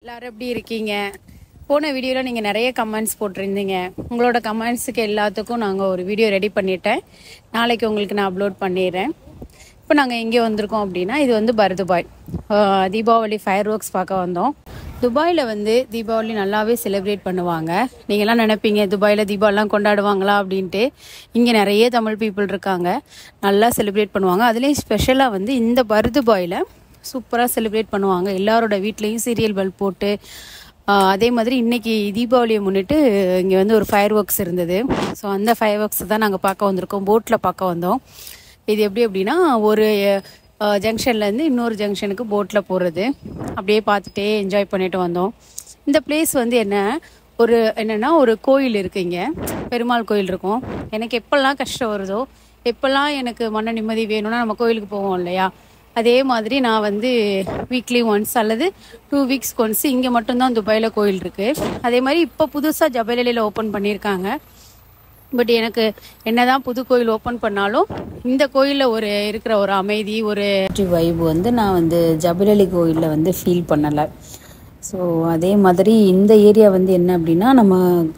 எல்லாரும் எப்படி இருக்கீங்க போன வீடியோவில் நீங்கள் நிறைய கமெண்ட்ஸ் போட்டிருந்தீங்க உங்களோட கமெண்ட்ஸுக்கு எல்லாத்துக்கும் நாங்கள் ஒரு வீடியோ ரெடி பண்ணிட்டேன் நாளைக்கு உங்களுக்கு நான் அப்லோட் பண்ணிடுறேன் இப்போ நாங்கள் எங்கே வந்திருக்கோம் அப்படின்னா இது வந்து பர்துபாய் ஆஹ் தீபாவளி ஃபயர் ஒர்க்ஸ் பார்க்க வந்தோம் துபாயில் வந்து தீபாவளி நல்லாவே செலிப்ரேட் பண்ணுவாங்க நீங்கள்லாம் நினைப்பீங்க துபாயில் தீபாவளிலாம் கொண்டாடுவாங்களா அப்படின்ட்டு இங்கே நிறைய தமிழ் பீப்புள் இருக்காங்க நல்லா செலிப்ரேட் பண்ணுவாங்க அதுலேயும் ஸ்பெஷலாக வந்து இந்த பர்துபாயில் சூப்பராக செலிப்ரேட் பண்ணுவாங்க எல்லாரோட வீட்லேயும் சீரியல் பல்ப் போட்டு ஆஹ் அதே மாதிரி இன்னைக்கு தீபாவளியை முன்னிட்டு இங்கே வந்து ஒரு ஃபயர் ஒர்க்ஸ் இருந்தது ஸோ அந்த ஃபயர் ஒர்க்ஸ் தான் நாங்கள் பார்க்க வந்திருக்கோம் போட்டில் பார்க்க வந்தோம் இது எப்படி அப்படின்னா ஒரு ஜங்ஷன்லேருந்து இன்னொரு ஜங்ஷனுக்கு போட்டில் போகிறது அப்படியே பார்த்துட்டே என்ஜாய் பண்ணிட்டு வந்தோம் இந்த பிளேஸ் வந்து என்ன ஒரு என்னென்னா ஒரு கோயில் இருக்கு இங்கே பெருமாள் கோயில் இருக்கும் எனக்கு எப்பெல்லாம் கஷ்டம் வருதோ எப்பெல்லாம் எனக்கு மன நிம்மதி வேணும்னா நம்ம கோயிலுக்கு போவோம் இல்லையா அதே மாதிரி நான் வந்து வீக்லி ஒன்ஸ் அல்லது டூ வீக்ஸ் ஒன்ஸ் இங்கே மட்டும்தான் துபாயில் கோயில் இருக்குது அதே மாதிரி இப்போ புதுசாக ஜபலலியில் ஓப்பன் பண்ணியிருக்காங்க பட் எனக்கு என்னதான் புது கோயில் ஓப்பன் பண்ணாலும் இந்த கோயிலில் ஒரு இருக்கிற ஒரு அமைதி ஒரு வைப் வந்து நான் வந்து ஜபலலி கோயிலில் வந்து ஃபீல் பண்ணலை ஸோ அதே மாதிரி இந்த ஏரியா வந்து என்ன அப்படின்னா நம்ம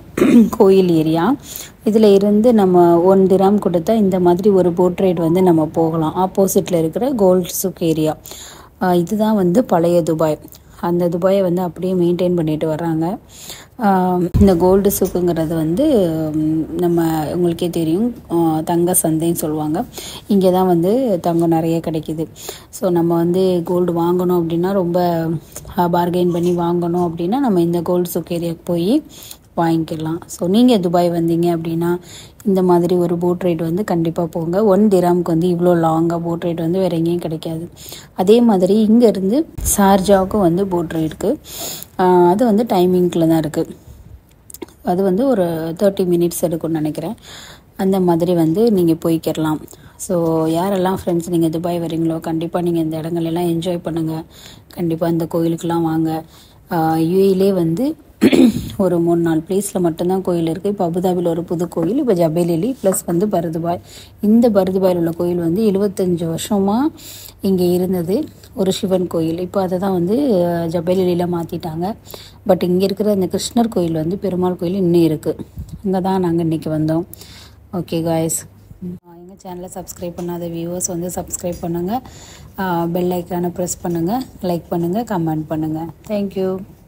கோயில் ஏரியா இதில் இருந்து நம்ம ஒன் திராம் கொடுத்தா இந்த மாதிரி ஒரு போட் ரைடு வந்து நம்ம போகலாம் ஆப்போசிட்டில் இருக்கிற கோல்ட் சுக் ஏரியா இதுதான் வந்து பழைய துபாய் அந்த துபாயை வந்து அப்படியே மெயின்டைன் பண்ணிட்டு வர்றாங்க ஆஹ் இந்த கோல்டு சூக்குங்கிறது வந்து ம், நம்ம உங்களுக்கே தெரியும் ஆஹ் தங்க சந்தைன்னு சொல்லுவாங்க இங்கே தான் வந்து தங்கம் நிறைய கிடைக்கிது ஸோ நம்ம வந்து கோல்டு வாங்கணும் அப்படின்னா ரொம்ப பார்கெயின் பண்ணி வாங்கணும் அப்படின்னா நம்ம இந்த கோல்டு சூக் ஏரியாவுக்கு போய் வாங்கிக்கலாம் ஸோ நீங்கள் துபாய் வந்தீங்க அப்படின்னா இந்த மாதிரி ஒரு போட் ரைடு வந்து கண்டிப்பாக போங்க ஒன் திராமுக்கு வந்து இவ்வளோ லாங்காக போட் ரைடு வந்து வேற எங்கேயும் கிடைக்காது அதே மாதிரி இங்கேருந்து ஷார்ஜாவுக்கும் வந்து போட் ரைடு இருக்குது அது வந்து டைமிங்கில் தான் இருக்குது அது வந்து ஒரு தேர்ட்டி மினிட்ஸ் எடுக்கும்னு நினைக்கிறேன் அந்த மாதிரி வந்து நீங்கள் போய்க்கிடலாம் ஸோ யாரெல்லாம் ஃப்ரெண்ட்ஸ் நீங்கள் துபாய் வரீங்களோ கண்டிப்பாக நீங்கள் இந்த இடங்கள் எல்லாம் என்ஜாய் பண்ணுங்கள் கண்டிப்பாக இந்த கோயிலுக்கெலாம் வாங்க யூஏலே வந்து ஒரு மூணு நாலு பிளேஸில் மட்டும்தான் கோயில் இருக்குது இப்போ அபுதாபியில் ஒரு புது கோயில் இப்போ ஜபேலிலி ப்ளஸ் வந்து பரதுபாய் இந்த பரதுபாயில் உள்ள கோயில் வந்து எழுபத்தஞ்சு வருஷமாக இங்கே இருந்தது ஒரு சிவன் கோயில் இப்போ அதை தான் வந்து அஹ், ஜபேலிலியில் மாற்றிட்டாங்க பட் இங்கே இருக்கிற இந்த கிருஷ்ணர் கோயில் வந்து பெருமாள் கோயில் இன்னும் இருக்குது அங்கே தான் நாங்கள் இன்றைக்கி வந்தோம் ஓகே காய்ஸ் எங்கள் சேனலை சப்ஸ்கிரைப் பண்ணாத வியூவர்ஸ் வந்து சப்ஸ்கிரைப் பண்ணுங்கள் பெல் ஐக்கானை ப்ரெஸ் பண்ணுங்கள் லைக் பண்ணுங்கள் கமெண்ட் பண்ணுங்கள் தேங்க்யூ